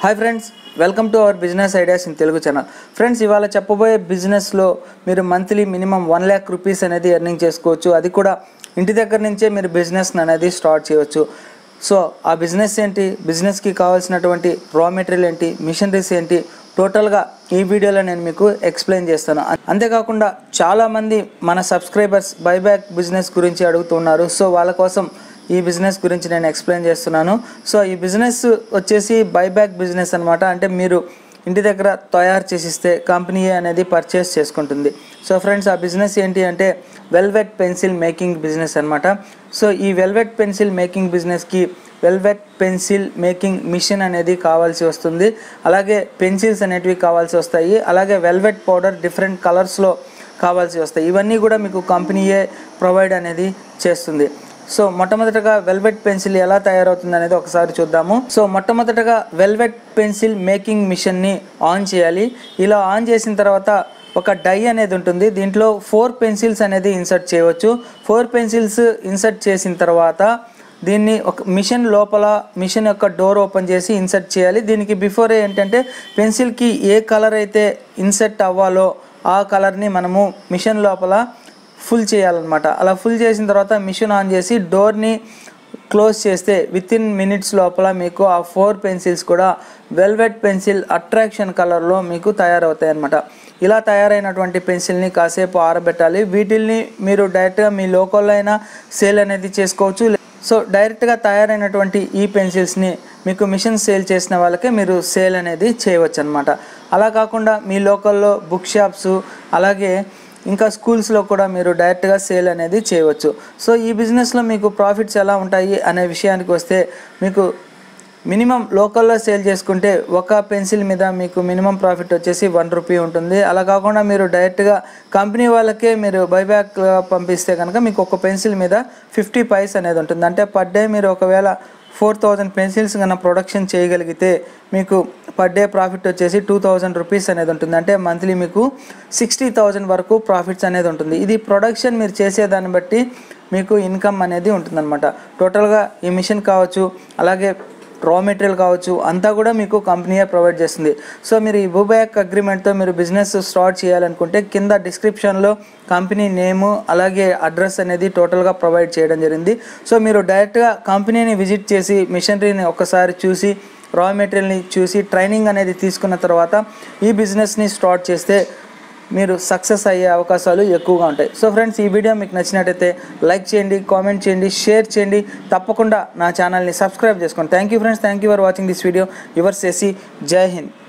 hi friends welcome to our business ideas in Telugu channel friends ఇవాళ చెప్పబోయే బిజినెస్లో మీరు monthly minimum one lakh rupees అనేది ఎర్నింగ్ చేసుకోవచ్చు అది కూడా ఇంటి దగ్గర నుంచే మీరు బిజినెస్ అనేది స్టార్ట్ చేయవచ్చు సో ఆ బిజినెస్ ఏంటి బిజినెస్కి కావాల్సినటువంటి రా మెటీరియల్ ఏంటి మిషనరీస్ ఏంటి టోటల్గా ఈ వీడియోలో నేను మీకు ఎక్స్ప్లెయిన్ చేస్తాను అం- అంతేకాకుండా చాలామంది మన సబ్స్క్రైబర్స్ బైబ్యాక్ బిజినెస్ గురించి అడుగుతున్నారు సో వాళ్ళ కోసం ఈ బిజినెస్ గురించి నేను ఎక్స్ప్లెయిన్ చేస్తున్నాను సో ఈ బిజినెస్ వచ్చేసి బైబ్యాక్ బిజినెస్ అనమాట అంటే మీరు ఇంటి దగ్గర తయారు చేసిస్తే కంపెనీ అనేది పర్చేస్ చేసుకుంటుంది సో ఫ్రెండ్స్ ఆ బిజినెస్ ఏంటి అంటే వెల్వెట్ పెన్సిల్ మేకింగ్ బిజినెస్ అనమాట సో ఈ వెల్వెట్ పెన్సిల్ మేకింగ్ బిజినెస్కి వెల్వెట్ పెన్సిల్ మేకింగ్ మిషన్ అనేది కావాల్సి వస్తుంది అలాగే పెన్సిల్స్ అనేటివి కావాల్సి వస్తాయి అలాగే వెల్వెట్ పౌడర్ డిఫరెంట్ కలర్స్లో కావాల్సి వస్తాయి ఇవన్నీ కూడా మీకు కంపెనీయే ప్రొవైడ్ అనేది చేస్తుంది సో మొట్టమొదటగా వెల్వెట్ పెన్సిల్ ఎలా తయారవుతుంది అనేది ఒకసారి చూద్దాము సో మొట్టమొదటగా వెల్వెట్ పెన్సిల్ మేకింగ్ మిషన్ని ఆన్ చేయాలి ఇలా ఆన్ చేసిన తర్వాత ఒక డై అనేది ఉంటుంది దీంట్లో ఫోర్ పెన్సిల్స్ అనేది ఇన్సర్ట్ చేయవచ్చు ఫోర్ పెన్సిల్స్ ఇన్సర్ట్ చేసిన తర్వాత దీన్ని ఒక మిషన్ లోపల మిషన్ యొక్క డోర్ ఓపెన్ చేసి ఇన్సర్ట్ చేయాలి దీనికి బిఫోర్ ఏంటంటే పెన్సిల్కి ఏ కలర్ అయితే ఇన్సర్ట్ అవ్వాలో ఆ కలర్ని మనము మిషన్ లోపల ఫుల్ చేయాలన్నమాట అలా ఫుల్ చేసిన తర్వాత మిషన్ ఆన్ చేసి డోర్ని క్లోజ్ చేస్తే విత్ ఇన్ మినిట్స్ లోపల మీకు ఆ ఫోర్ పెన్సిల్స్ కూడా వెల్వెట్ పెన్సిల్ అట్రాక్షన్ కలర్లో మీకు తయారవుతాయి అన్నమాట ఇలా తయారైనటువంటి పెన్సిల్ని కాసేపు ఆరబెట్టాలి వీటిల్ని మీరు డైరెక్ట్గా మీ లోకల్లో అయినా సేల్ అనేది చేసుకోవచ్చు సో డైరెక్ట్గా తయారైనటువంటి ఈ పెన్సిల్స్ని మీకు మిషన్ సేల్ చేసిన వాళ్ళకే మీరు సేల్ అనేది చేయవచ్చు అనమాట అలా కాకుండా మీ లోకల్లో బుక్ షాప్స్ అలాగే ఇంకా స్కూల్స్లో కూడా మీరు డైరెక్ట్గా సేల్ అనేది చేయవచ్చు సో ఈ బిజినెస్లో మీకు ప్రాఫిట్స్ ఎలా ఉంటాయి అనే విషయానికి వస్తే మీకు మినిమం లోకల్లో సేల్ చేసుకుంటే ఒక పెన్సిల్ మీద మీకు మినిమం ప్రాఫిట్ వచ్చేసి వన్ రూపీ ఉంటుంది అలా కాకుండా మీరు డైరెక్ట్గా కంపెనీ వాళ్ళకే మీరు బైబ్యాక్ పంపిస్తే కనుక మీకు ఒక పెన్సిల్ మీద ఫిఫ్టీ పైస్ అనేది ఉంటుంది అంటే పర్ డే మీరు ఒకవేళ ఫోర్ థౌజండ్ పెన్సిల్స్ కన్నా ప్రొడక్షన్ చేయగలిగితే మీకు పర్ డే ప్రాఫిట్ వచ్చేసి టూ థౌజండ్ రూపీస్ అనేది ఉంటుంది అంటే మంత్లీ మీకు సిక్స్టీ థౌజండ్ వరకు ప్రాఫిట్స్ అనేది ఉంటుంది ఇది ప్రొడక్షన్ మీరు చేసేదాన్ని బట్టి మీకు ఇన్కమ్ అనేది ఉంటుందన్నమాట టోటల్గా ఈ మిషన్ కావచ్చు అలాగే రా మెటీరియల్ కావచ్చు అంతా కూడా మీకు కంపెనీయే ప్రొవైడ్ చేస్తుంది సో మీరు ఈ బుబ్యాక్ అగ్రిమెంట్తో మీరు బిజినెస్ స్టార్ట్ చేయాలనుకుంటే కింద డిస్క్రిప్షన్లో కంపెనీ నేము అలాగే అడ్రస్ అనేది టోటల్గా ప్రొవైడ్ చేయడం జరిగింది సో మీరు డైరెక్ట్గా కంపెనీని విజిట్ చేసి మిషనరీని ఒక్కసారి చూసి రా మెటీరియల్ని చూసి ట్రైనింగ్ అనేది తీసుకున్న తర్వాత ఈ బిజినెస్ని స్టార్ట్ చేస్తే మీరు సక్సెస్ అయ్యే అవకాశాలు ఎక్కువగా ఉంటాయి సో ఫ్రెండ్స్ ఈ వీడియో మీకు నచ్చినట్టయితే లైక్ చేయండి కామెంట్ చేయండి షేర్ చేయండి తప్పకుండా నా ఛానల్ని సబ్స్క్రైబ్ చేసుకోండి thank you friends thank you for watching this video your సేసి జై హింద్